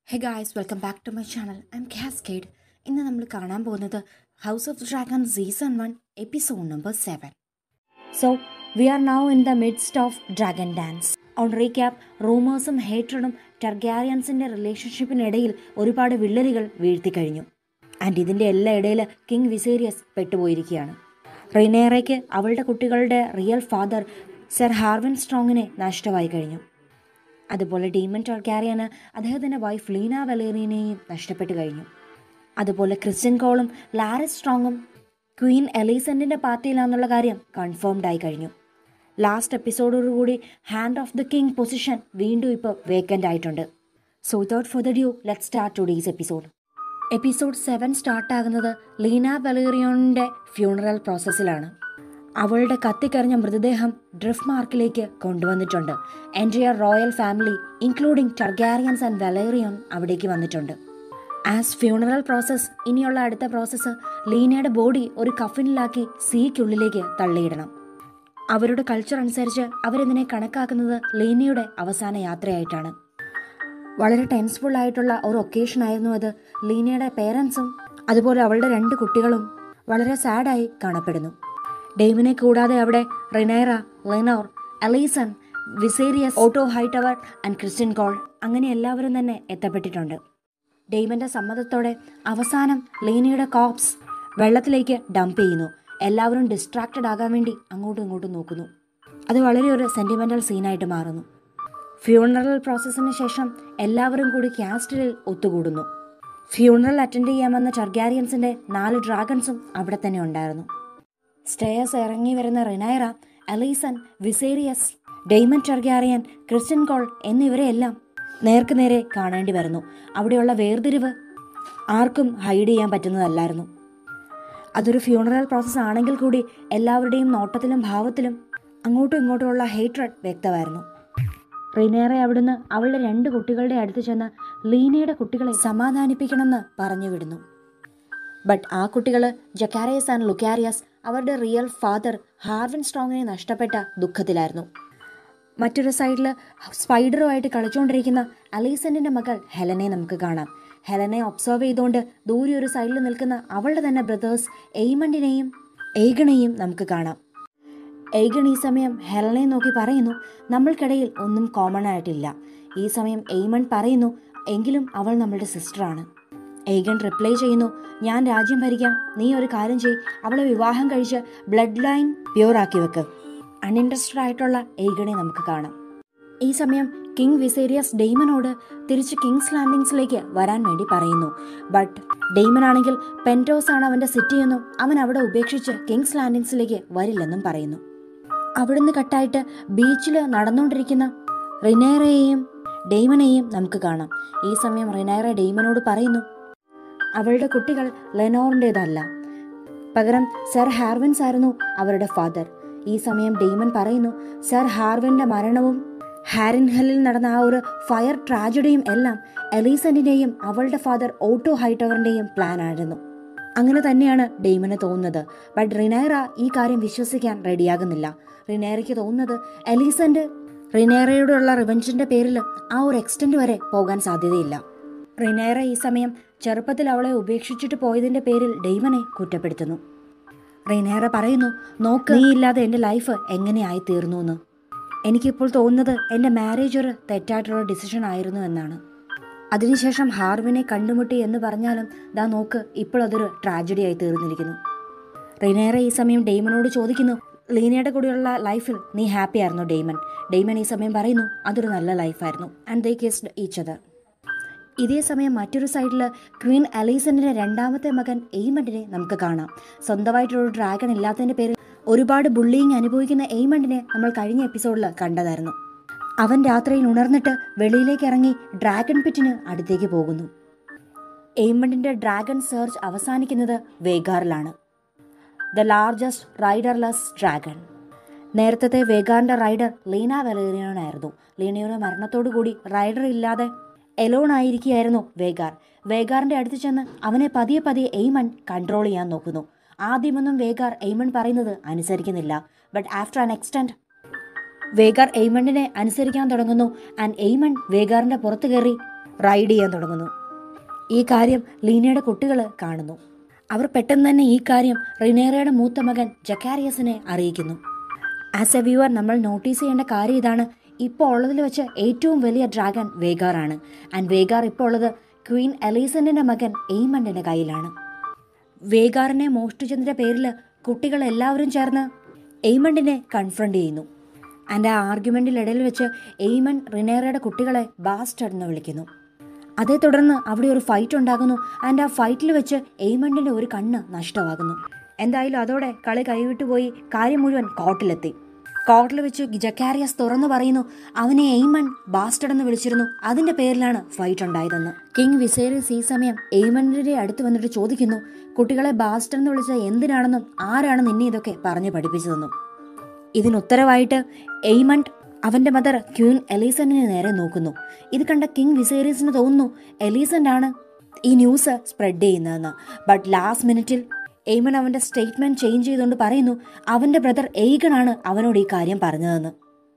hey guys welcome back to my channel I'm Cascade ഇന്ന് നമ്മൾ കാണാൻ പോകുന്നത് house of dragon season one episode number seven so we are now in the midst of dragon dance on recap റൂമേഴ്സും ഹേറ്ററും ടർഗാരിയൻസിൻ്റെ റിലേഷൻഷിപ്പിനിടയിൽ ഒരുപാട് വിള്ളലുകൾ വീഴ്ത്തി കഴിഞ്ഞു ആൻഡ് ഇതിൻ്റെ എല്ലാ ഇടയിൽ കിങ് വിസേരിയസ് പെട്ടുപോയിരിക്കുകയാണ് റിനേറയ്ക്ക് അവളുടെ കുട്ടികളുടെ റിയൽ ഫാദർ സർ ഹാർവിൻ സ്ട്രോങ്ങിനെ നഷ്ടമായി കഴിഞ്ഞു അതുപോലെ ഡീമൻ ടർക്കാരിയന് അദ്ദേഹത്തിൻ്റെ വൈഫ് ലീന വലേറിയനെയും നഷ്ടപ്പെട്ടു കഴിഞ്ഞു അതുപോലെ ക്രിസ്ത്യൻ കോളും ലാരസ് സ്ട്രോങ്ങും ക്വീൻ എലീസൻറ്റിൻ്റെ പാർട്ടിയിലാണെന്നുള്ള കാര്യം കൺഫേംഡ് ആയി കഴിഞ്ഞു ലാസ്റ്റ് എപ്പിസോഡോടുകൂടി hand of the king position വീണ്ടും ഇപ്പോൾ വേക്കൻ്റ് ആയിട്ടുണ്ട് so without further ado let start today's episode episode seven സ്റ്റാർട്ടാകുന്നത് ലീന ബലേറിയോണിൻ്റെ ഫ്യൂണറൽ പ്രോസസ്സിലാണ് അവളുടെ കത്തിക്കറിഞ്ഞ മൃതദേഹം ഡ്രിഫ് മാർക്കിലേക്ക് കൊണ്ടുവന്നിട്ടുണ്ട് entire royal family including Targaryens and Velaryon അവിടേക്ക് വന്നിട്ടുണ്ട് ആസ് ഫ്യൂണറൽ പ്രോസസ്സ് ഇനിയുള്ള അടുത്ത പ്രോസസ്സ് ലീനയുടെ ബോഡി ഒരു കഫിനിലാക്കി സീക്കുള്ളിലേക്ക് തള്ളിയിടണം അവരുടെ കൾച്ചർ അനുസരിച്ച് അവരിതിനെ കണക്കാക്കുന്നത് ലീനയുടെ അവസാന യാത്രയായിട്ടാണ് വളരെ ടെൻസ്ഫുൾ ആയിട്ടുള്ള ഒരു ഒക്കേഷൻ ആയിരുന്നു അത് ലീനയുടെ പേരൻസും അതുപോലെ അവളുടെ രണ്ട് കുട്ടികളും വളരെ സാഡായി കാണപ്പെടുന്നു ഡെയ്മിനെ കൂടാതെ അവിടെ Rhaenyra Laenor Alicent Viserys Otto Hightower and Criston Cole അങ്ങനെ എല്ലാവരും തന്നെ എത്തപ്പെട്ടിട്ടുണ്ട് ഡെയ്മന്റെ സമ്മതത്തോടെ അവസാനം ലീനയുടെ കോപ്സ് വെള്ളത്തിലേക്ക് ഡംപ് ചെയ്യുന്നു എല്ലാവരും ഡിസ്ട്രാക്റ്റഡ് ആകാൻ വേണ്ടി അങ്ങോട്ടും ഇങ്ങോട്ടും നോക്കുന്നു അത് വളരെ ഒരു സെന്റിമെന്റൽ സീനായിട്ട് മാറുന്നു ഫ്യൂണറൽ പ്രോസസ്സിന് ശേഷം എല്ലാവരും കൂടി ക്യാസ്റ്റിലിൽ ഒത്തുകൂടുന്നു ഫ്യൂണറൽ അറ്റൻഡ് ചെയ്യാമെന്ന ടർഗാരിയൻസിന്റെ നാല് ഡ്രാഗൺസും അവിടെ തന്നെ ഉണ്ടായിരുന്നു സ്റ്റേയേഴ്സ് ഇറങ്ങി വരുന്ന Rhaenyra Alicent Viserys Daemon Targaryen Criston Cole എന്നിവരെയെല്ലാം നേർക്ക് നേരെ കാണേണ്ടി വരുന്നു അവിടെയുള്ള വേർതിരിവ് ആർക്കും ഹൈഡ് ചെയ്യാൻ പറ്റുന്നതല്ലായിരുന്നു അതൊരു ഫ്യൂണറൽ പ്രോസസ്സ് ആണെങ്കിൽ കൂടി എല്ലാവരുടെയും നോട്ടത്തിലും ഭാവത്തിലും അങ്ങോട്ടും ഇങ്ങോട്ടുമുള്ള ഹേറ്റ്രഡ് വ്യക്തമായിരുന്നു റിനേറെ അവിടുന്ന് അവളുടെ രണ്ട് കുട്ടികളുടെ അടുത്ത് ചെന്ന് ലീനയുടെ കുട്ടികളെ സമാധാനിപ്പിക്കണമെന്ന് പറഞ്ഞു വിടുന്നു ബട്ട് ആ കുട്ടികൾ ജക്കാരിയസ് ആൻഡ് ലുക്കാരിയസ് അവരുടെ റിയൽ ഫാദർ ഹാർവൻ സ്ട്രോങ്ങിനെ നഷ്ടപ്പെട്ട ദുഃഖത്തിലായിരുന്നു മറ്റൊരു സൈഡിൽ സ്പൈഡറുമായിട്ട് കളിച്ചുകൊണ്ടിരിക്കുന്ന അലീസന്റിന്റെ മകൾ ഹെലനെ നമുക്ക് കാണാം ഹെലനെ ഒബ്സർവ് ചെയ്തുകൊണ്ട് ദൂരെ ഒരു സൈഡിൽ നിൽക്കുന്ന അവളുടെ തന്നെ ബ്രദേഴ്സ് എയ്മണ്ടിനെയും എയ്ഗണെയും നമുക്ക് കാണാം എയ്ഗൺ ഈ സമയം ഹെലനെ നോക്കി പറയുന്നു നമ്മൾക്കിടയിൽ ഒന്നും കോമൺ ആയിട്ടില്ല ഈ സമയം എയ്മൺ പറയുന്നു എങ്കിലും അവൾ നമ്മളുടെ സിസ്റ്ററാണ് ഏഗൺ റിപ്ലൈ ചെയ്യുന്നു ഞാൻ രാജ്യം ഭരിക്കാം നീ ഒരു കാര്യം ചെയ് അവളെ വിവാഹം കഴിച്ച് ബ്ലഡ് ലൈൻ പ്യൂർ ആക്കി വെക്ക് അൺഇൻട്രസ്റ്റഡ് ആയിട്ടുള്ള ഏഗണെ നമുക്ക് കാണാം ഈ സമയം കിങ് വിസേരിയസ് ഡെയ്മനോട് തിരിച്ച് കിങ്സ് ലാൻഡിങ്സിലേക്ക് വരാൻ വേണ്ടി പറയുന്നു ബട്ട് ഡെയ്മൻ ആണെങ്കിൽ പെൻറ്റോസ് ആണ് അവന്റെ സിറ്റി എന്നും അവൻ അവിടെ ഉപേക്ഷിച്ച് കിങ്സ് ലാൻഡിങ്സിലേക്ക് വരില്ലെന്നും പറയുന്നു അവിടുന്ന് കട്ടായിട്ട് ബീച്ചിൽ നടന്നുകൊണ്ടിരിക്കുന്ന റിനേറയെയും ഡെയ്മനെയും നമുക്ക് കാണാം ഈ സമയം റിനൈറ ഡെയ്മനോട് പറയുന്നു അവളുടെ കുട്ടികൾ ലെനോറിൻ്റെതല്ല പകരം സർ ഹാർവിൻസ് ആയിരുന്നു അവരുടെ ഫാദർ ഈ സമയം ഡെയ്മൻ പറയുന്നു സർ ഹാർവിൻ്റെ മരണവും ഹാരിൻഹലിൽ നടന്ന ആ ഒരു ഫയർ ട്രാജഡിയും എല്ലാം എലീസന്റിന്റെയും അവളുടെ ഫാദർ ഓട്ടോ ഹൈറ്റവറിന്റെയും പ്ലാൻ ആയിരുന്നു അങ്ങനെ തന്നെയാണ് ഡെയ്മന് തോന്നുന്നത് ബട്ട് റിനൈറ ഈ കാര്യം വിശ്വസിക്കാൻ റെഡിയാകുന്നില്ല റിനൈറയ്ക്ക് തോന്നുന്നത് എലീസന്റ് റിനൈറയോടുള്ള റിവഞ്ചിന്റെ പേരിൽ ആ ഒരു എക്സ്റ്റന്റ് വരെ പോകാൻ സാധ്യതയില്ല റിനൈറ ഈ സമയം ചെറുപ്പത്തിൽ അവളെ ഉപേക്ഷിച്ചിട്ട് പോയതിന്റെ പേരിൽ ഡെയ്മനെ കുറ്റപ്പെടുത്തുന്നു റിനൈറ പറയുന്നു നോക്ക് നീ ഇല്ലാതെ എൻ്റെ ലൈഫ് എങ്ങനെയായി തീർന്നു എന്ന് എനിക്കിപ്പോൾ തോന്നുന്നത് എൻ്റെ മാരേജ് ഒരു തെറ്റായിട്ടുള്ള ഡിസിഷൻ ആയിരുന്നു എന്നാണ് അതിനുശേഷം ഹാർവിനെ കണ്ടുമുട്ടി എന്ന് പറഞ്ഞാലും ദാ നോക്ക് ഇപ്പോൾ അതൊരു ട്രാജഡി ആയി തീർന്നിരിക്കുന്നു റിനേറ ഈ സമയം ഡെയ്മനോട് ചോദിക്കുന്നു ലീനയുടെ കൂടെയുള്ള ലൈഫിൽ നീ ഹാപ്പി ആയിരുന്നു ഡെയ്മൻ ഡെയ്മൻ ഈ സമയം പറയുന്നു അതൊരു നല്ല ലൈഫായിരുന്നു and they kissed each other ഇതേ സമയം മറ്റൊരു സൈഡിൽ ക്വീൻ അലീസന്റെ രണ്ടാമത്തെ മകൻ എയ്മണ്ടിനെ നമുക്ക് കാണാം സ്വന്തമായിട്ടൊരു ഡ്രാഗൺ ഇല്ലാത്തതിന്റെ പേരിൽ ഒരുപാട് ബുള്ളിങ് അനുഭവിക്കുന്ന എയ്മണ്ടിനെ നമ്മൾ കഴിഞ്ഞ എപ്പിസോഡിൽ കണ്ടതായിരുന്നു അവൻ രാത്രിയിൽ ഉണർന്നിട്ട് വെളിയിലേക്ക് ഇറങ്ങി ഡ്രാഗൺ പിറ്റിന് അടുത്തേക്ക് പോകുന്നു എയ്മണ്ടിന്റെ ഡ്രാഗൺ സെർച്ച് അവസാനിക്കുന്നത് വേഗാറിലാണ് ദ ലാർജസ്റ്റ് റൈഡർലെസ് ഡ്രാഗൺ നേരത്തെ വേഗാറിന്റെ റൈഡർ ലീന വെലേറിയോനായിരുന്നു ലീനയുടെ മരണത്തോടുകൂടി റൈഡർ ഇല്ലാതെ എലോൺ ആയിരിക്കുകയായിരുന്നു വേഗാർ വേഗാറിന്റെ അടുത്ത് ചെന്ന് അവനെ പതിയെ പതിയെ എയ്മൺ കൺട്രോൾ ചെയ്യാൻ നോക്കുന്നു ആദ്യമൊന്നും വേഗാർ എയ്മൺ പറയുന്നത് അനുസരിക്കുന്നില്ല but after an extent Vhagar എയ്മണ്ടിനെ അനുസരിക്കാൻ തുടങ്ങുന്നു ആൻഡ് എയ്മൺ വേഗാറിന്റെ പുറത്തു കയറി റൈഡ് ചെയ്യാൻ തുടങ്ങുന്നു ഈ കാര്യം ലീനയുടെ കുട്ടികൾ കാണുന്നു അവർ പെട്ടെന്ന് തന്നെ ഈ കാര്യം റിനേറയുടെ മൂത്ത മകൻ ജക്കാരിയസിനെ അറിയിക്കുന്നു ആസ് എ വ്യൂവർ നമ്മൾ നോട്ടീസ് ചെയ്യേണ്ട കാര്യം ഇതാണ് ഇപ്പോൾ ഉള്ളതിൽ വെച്ച് ഏറ്റവും വലിയ ഡ്രാഗൺ വേഗാറാണ് ആൻഡ് വേഗാർ ഇപ്പോൾ ഉള്ളത് ക്വീൻ എലീസന്റിന്റെ മകൻ എയ്മണ്ടിന്റെ കയ്യിലാണ് വേഗാറിനെ മോഷ്ടിച്ചതിന്റെ പേരിൽ കുട്ടികൾ എല്ലാവരും ചേർന്ന് എയ്മണ്ടിനെ കൺഫ്രണ്ട് ചെയ്യുന്നു ആൻഡ് ആ ആർഗ്യുമെന്റിൽ ഇടയിൽ വെച്ച് എയ്മൺ റിനേറയുടെ കുട്ടികളെ ബാസ്റ്റഡ് എന്ന് വിളിക്കുന്നു അതേ തുടർന്ന് അവിടെ ഒരു ഫൈറ്റ് ഉണ്ടാകുന്നു ആൻഡ് ആ ഫൈറ്റിൽ വെച്ച് എയ്മണ്ടിന്റെ ഒരു കണ്ണ് നഷ്ടമാകുന്നു എന്തായാലും അതോടെ കളി കൈവിട്ടുപോയി കാര്യം മുഴുവൻ കോർട്ടിലെത്തി കോർട്ടിൽ വെച്ച് ജക്കാരിയസ് തുറന്നു പറയുന്നു അവനെ എയ്മൺ ബാസ്റ്റഡ് എന്ന് വിളിച്ചിരുന്നു അതിന്റെ പേരിലാണ് ഫൈറ്റ് ഉണ്ടായതെന്ന് കിങ് വിസേരിയസ് ഈ സമയം എയ്മണ്ടിന്റെ അടുത്ത് വന്നിട്ട് ചോദിക്കുന്നു കുട്ടികളെ ബാസ്റ്റഡ് എന്ന് വിളിച്ചത് എന്തിനാണെന്നും ആരാണ് നിന്നെ ഇതൊക്കെ പറഞ്ഞു പഠിപ്പിച്ചതെന്നും ഇതിനുത്തരവായിട്ട് എയ്മണ്ട് അവന്റെ മദർ ക്യൂൻ എലീസന്റിനെ നേരെ നോക്കുന്നു ഇത് കണ്ട കിങ് വിസേരിയസിന് തോന്നുന്നു എലീസന്റ് ആണ് ഈ ന്യൂസ് സ്പ്രെഡ് ചെയ്യുന്നതെന്ന് ബട്ട് ലാസ്റ്റ് മിനിറ്റിൽ എയ്മൺ അവന്റെ സ്റ്റേറ്റ്മെന്റ് ചേഞ്ച് ചെയ്തുകൊണ്ട് പറയുന്നു അവന്റെ ബ്രദർ എയ്ഗണാണ് അവനോട് ഈ കാര്യം പറഞ്ഞതെന്ന്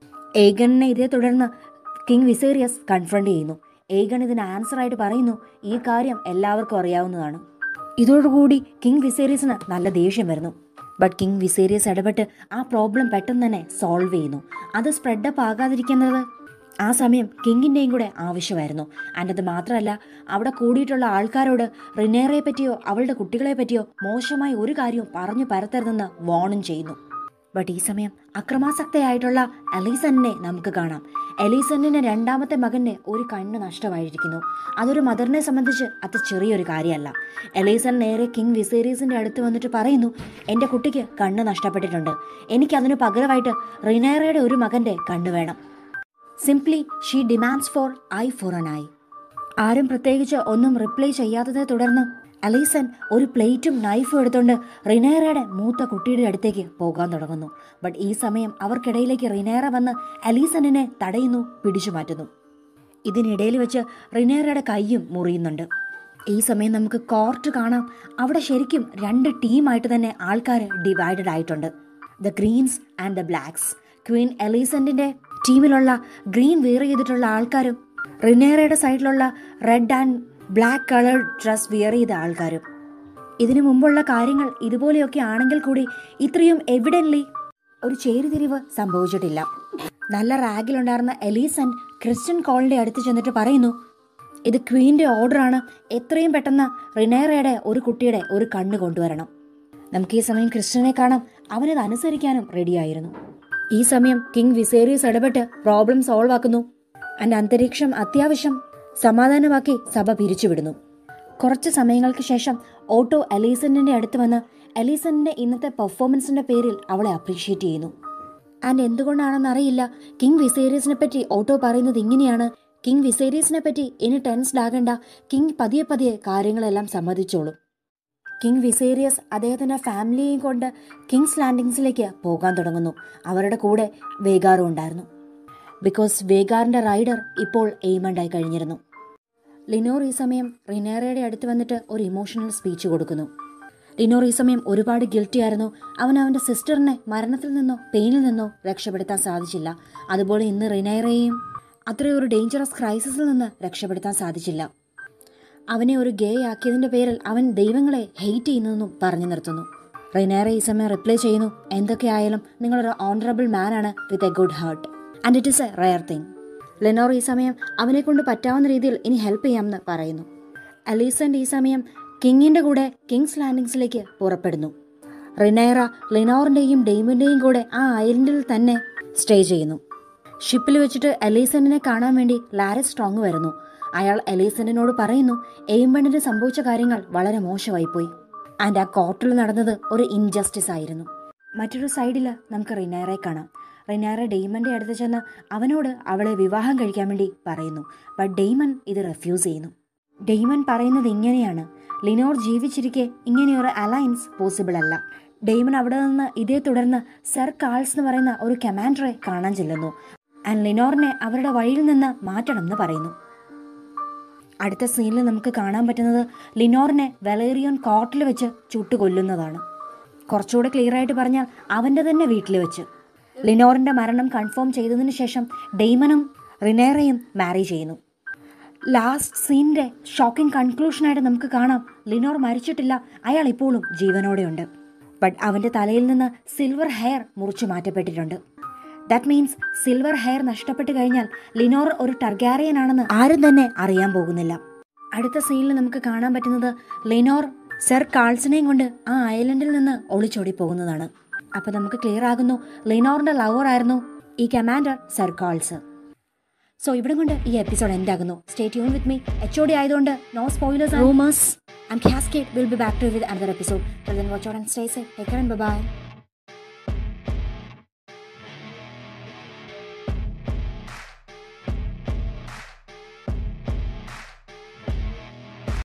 ഏഗണിനെ ഇതേ തുടർന്ന് കിങ് വിസേറിയസ് കൺഫ്രണ്ട് ചെയ്യുന്നു ഏഗൺ ഇതിന് ആൻസർ ആയിട്ട് പറയുന്നു ഈ കാര്യം എല്ലാവർക്കും അറിയാവുന്നതാണ് ഇതോടുകൂടി കിങ് വിസേറിയസിന് നല്ല ദേഷ്യം വരുന്നു ബട്ട് കിങ് വിസേറിയസ് ഇടപെട്ട് ആ പ്രോബ്ലം പെട്ടെന്ന് തന്നെ സോൾവ് ചെയ്യുന്നു അത് സ്പ്രെഡപ്പ് ആകാതിരിക്കുന്നത് ആ സമയം കിങ്ങിൻ്റെയും കൂടെ ആവശ്യമായിരുന്നു ആൻഡ് അത് മാത്രമല്ല അവിടെ കൂടിയിട്ടുള്ള ആൾക്കാരോട് റിനേറയെ പറ്റിയോ അവളുടെ കുട്ടികളെ പറ്റിയോ മോശമായ ഒരു കാര്യവും പറഞ്ഞു പരത്തരുതെന്ന് വാണും ചെയ്യുന്നു ബട്ട് ഈ സമയം അക്രമാസക്തയായിട്ടുള്ള എലീസണിനെ നമുക്ക് കാണാം എലീസണിന്റെ രണ്ടാമത്തെ മകന്റെ ഒരു കണ്ണ് നഷ്ടമായിരിക്കുന്നു അതൊരു മദറിനെ സംബന്ധിച്ച് അത് ചെറിയൊരു കാര്യമല്ല എലീസൺ നേരെ കിങ് വിസേരീസിന്റെ അടുത്ത് വന്നിട്ട് പറയുന്നു എന്റെ കുട്ടിക്ക് കണ്ണ് നഷ്ടപ്പെട്ടിട്ടുണ്ട് എനിക്ക് അതിന് പകരമായിട്ട് റിനേറയുടെ ഒരു മകന്റെ കണ്ണ് വേണം simply she demands for eye for an eye ആരും പ്രത്യേകിച്ച് ഒന്നും റിപ്ലൈ ചെയ്യാത്തതെ തുടർന്ന് അലീസൺ ഒരു പ്ലേറ്റും നൈഫും എടുത്തുകൊണ്ട് റിനേറയുടെ മൂത്ത കുട്ടിയുടെ അടുത്തേക്ക് പോകാൻ തുടങ്ങുന്നു ബട്ട് ഈ സമയം അവർക്കിടയിലേക്ക് റിനേറ വന്ന് അലീസണിനെ തടയുന്നു പിടിച്ചു മാറ്റുന്നു ഇതിനിടയിൽ വെച്ച് റിനേറയുടെ കൈയും മുറിയുന്നുണ്ട് ഈ സമയം നമുക്ക് കോർട്ട് കാണാം അവിടെ ശരിക്കും രണ്ട് ടീമായിട്ട് തന്നെ ആൾക്കാർ ഡിവൈഡഡ് ആയിട്ടുണ്ട് the greens and the blacks queen എലീസന്റിന്റെ ടീമിലുള്ള ഗ്രീൻ വെയർ ചെയ്തിട്ടുള്ള ആൾക്കാരും റിനേറയുടെ സൈഡിലുള്ള red and black colour dress wear ചെയ്ത ആൾക്കാരും ഇതിനു മുമ്പുള്ള കാര്യങ്ങൾ ഇതുപോലെയൊക്കെ ആണെങ്കിൽ കൂടി ഇത്രയും എവിഡൻലി ഒരു ചേരിതിരിവ് സംഭവിച്ചിട്ടില്ല നല്ല റാഗിലുണ്ടായിരുന്ന എലീസൺ ക്രിസ്ത്യൻ കോളിന്റെ അടുത്ത് ചെന്നിട്ട് പറയുന്നു ഇത് ക്വീന്റെ ഓർഡറാണ് എത്രയും പെട്ടെന്ന് റിനേറയുടെ ഒരു കുട്ടിയുടെ ഒരു കണ്ണ് കൊണ്ടുവരണം നമുക്ക് ഈ സമയം ക്രിസ്ത്യനെ കാണാം അവനത് അനുസരിക്കാനും റെഡിയായിരുന്നു ഈ സമയം കിങ് വിസേറിയസ് ഇടപെട്ട് പ്രോബ്ലം സോൾവ് ആക്കുന്നു ആൻഡ് അന്തരീക്ഷം അത്യാവശ്യം സമാധാനമാക്കി സഭ പിരിച്ചുവിടുന്നു കുറച്ച് സമയങ്ങൾക്ക് ശേഷം ഓട്ടോ എലീസന്റിന്റെ അടുത്ത് വന്ന് എലീസന്റിന്റെ ഇന്നത്തെ പെർഫോമൻസിന്റെ പേരിൽ അവളെ അപ്രീഷിയേറ്റ് ചെയ്യുന്നു ആൻഡ് എന്തുകൊണ്ടാണെന്ന് അറിയില്ല കിങ് വിസേരിയസിനെ പറ്റി ഓട്ടോ പറയുന്നത് ഇങ്ങനെയാണ് കിങ് വിസേരിയസിനെ പറ്റി ഇനി ടെൻസ്ഡ് ആകണ്ട കിങ് പതിയെ പതിയെ കാര്യങ്ങളെല്ലാം സമ്മതിച്ചോളും കിങ് വിസേരിയസ് അദ്ദേഹത്തിന്റെ ഫാമിലിയെയും കൊണ്ട് കിങ്സ് ലാൻഡിങ്സിലേക്ക് പോകാൻ തുടങ്ങുന്നു അവരുടെ കൂടെ വേഗാറും ഉണ്ടായിരുന്നു ബിക്കോസ് വേഗാറിന്റെ റൈഡർ ഇപ്പോൾ എയ്മണ്ടായി കഴിഞ്ഞിരുന്നു ലിനോർ ഈ സമയം റിനേറയുടെ അടുത്ത് വന്നിട്ട് ഒരു ഇമോഷണൽ സ്പീച്ച് കൊടുക്കുന്നു ലിനോർ ഈ സമയം ഒരുപാട് ഗിൽറ്റി ആയിരുന്നു അവൻ അവന്റെ സിസ്റ്ററിനെ മരണത്തിൽ നിന്നോ പെയിനിൽ നിന്നോ രക്ഷപ്പെടുത്താൻ സാധിച്ചില്ല അതുപോലെ ഇന്ന് റിനേറയെയും അത്രയൊരു ഡേഞ്ചറസ് ക്രൈസിസിൽ നിന്ന് രക്ഷപ്പെടുത്താൻ സാധിച്ചില്ല അവനെ ഒരു ഗേ ആക്കിയതിന്റെ പേരിൽ അവൻ ദൈവങ്ങളെ ഹെയ്റ്റ് ചെയ്യുന്നതെന്നും പറഞ്ഞു നിർത്തുന്നു റിനേറ ഈ സമയം റിപ്ലൈ ചെയ്യുന്നു എന്തൊക്കെയായാലും നിങ്ങളൊരു ഓണറബിൾ മാൻ ആണ് with a good heart and it is a rare thing Laenor ഈ സമയം അവനെ കൊണ്ട് പറ്റാവുന്ന രീതിയിൽ ഇനി ഹെൽപ്പ് ചെയ്യാമെന്ന് പറയുന്നു അലീസന്റ് ഈ സമയം കിങ്ങിന്റെ കൂടെ കിങ്സ് ലാൻഡിങ്സിലേക്ക് പുറപ്പെടുന്നു റിനൈറ ലിനോറിന്റെയും ഡെയ്മിന്റെയും കൂടെ ആ ഐലൻഡിൽ തന്നെ സ്റ്റേ ചെയ്യുന്നു ഷിപ്പിൽ വെച്ചിട്ട് എലീസന്റിനെ കാണാൻ വേണ്ടി ലാരി സ്ട്രോങ് വരുന്നു അയാൾ എലീസന്റിനോട് പറയുന്നു എയിംബണ്ടിന് സംഭവിച്ച കാര്യങ്ങൾ വളരെ മോശമായിപ്പോയി ആൻഡ് ആ കോർട്ടിൽ നടന്നത് ഒരു ഇൻജസ്റ്റിസ് ആയിരുന്നു മറ്റൊരു സൈഡിൽ നമുക്ക് റിനൈറെ കാണാം റിനൈറ ഡെയ്മന്റെ അടുത്ത് ചെന്ന് അവനോട് അവളെ വിവാഹം കഴിക്കാൻ വേണ്ടി പറയുന്നു ബട്ട് ഡെയ്മൻ ഇത് റെഫ്യൂസ് ചെയ്യുന്നു ഡെയ്മൻ പറയുന്നത് ഇങ്ങനെയാണ് ലിനോർ ജീവിച്ചിരിക്കെ ഇങ്ങനെയൊരു അലയൻസ് പോസിബിൾ അല്ല ഡെയ്മൻ അവിടെ നിന്ന് ഇതേ തുടർന്ന് സർ കാൾസ് എന്ന് പറയുന്ന ഒരു കമാൻഡറെ കാണാൻ ചെല്ലുന്നു ആൻഡ് ലിനോറിനെ അവരുടെ വഴിയിൽ നിന്ന് മാറ്റണം എന്ന് പറയുന്നു അടുത്ത സീനിൽ നമുക്ക് കാണാൻ പറ്റുന്നത് ലിനോറിനെ വെലേറിയൻ കോർട്ടിൽ വെച്ച് ചുട്ടുകൊല്ലുന്നതാണ് കുറച്ചുകൂടെ ക്ലിയർ ആയിട്ട് പറഞ്ഞാൽ അവൻ്റെ തന്നെ വീട്ടിൽ വെച്ച് ലിനോറിന്റെ മരണം കൺഫേം ചെയ്തതിനു ശേഷം ഡെയ്മനും റിനേറയും മാരി ചെയ്യുന്നു ലാസ്റ്റ് സീനിന്റെ ഷോക്കിംഗ് കൺക്ലൂഷനായിട്ട് നമുക്ക് കാണാം ലിനോർ മരിച്ചിട്ടില്ല അയാൾ ഇപ്പോഴും ജീവനോടെയുണ്ട് ബട്ട് അവന്റെ തലയിൽ നിന്ന് സിൽവർ ഹെയർ മുറിച്ചു മാറ്റപ്പെട്ടിട്ടുണ്ട് ദാറ്റ് മീൻസ് സിൽവർ ഹെയർ നഷ്ടപ്പെട്ടു കഴിഞ്ഞാൽ ലിനോർ ഒരു ടർഗാരിയൻ ആണെന്ന് ആരും തന്നെ അറിയാൻ പോകുന്നില്ല അടുത്ത സീനിൽ നമുക്ക് കാണാൻ പറ്റുന്നത് ലിനോർ സർ കാൾസിനെയും കൊണ്ട് ആ ഐലൻഡിൽ നിന്ന് ഒളിച്ചോടി പോകുന്നതാണ് അപ്പൊ നമുക്ക് ക്ലിയർ ആകുന്നു ലിനോറിന്റെ ലവർ ആയിരുന്നു ഈ കമാൻഡർ സർ കാൾസ് സോ ഇവിടെ കൊണ്ട് ഈ എപ്പിസോഡ് എൻഡ് ആകുന്നു stay tune with me H O D ആയതുകൊണ്ട് no spoilers rumours and Cascade will be back to with another episode watch out and stay safe take care and by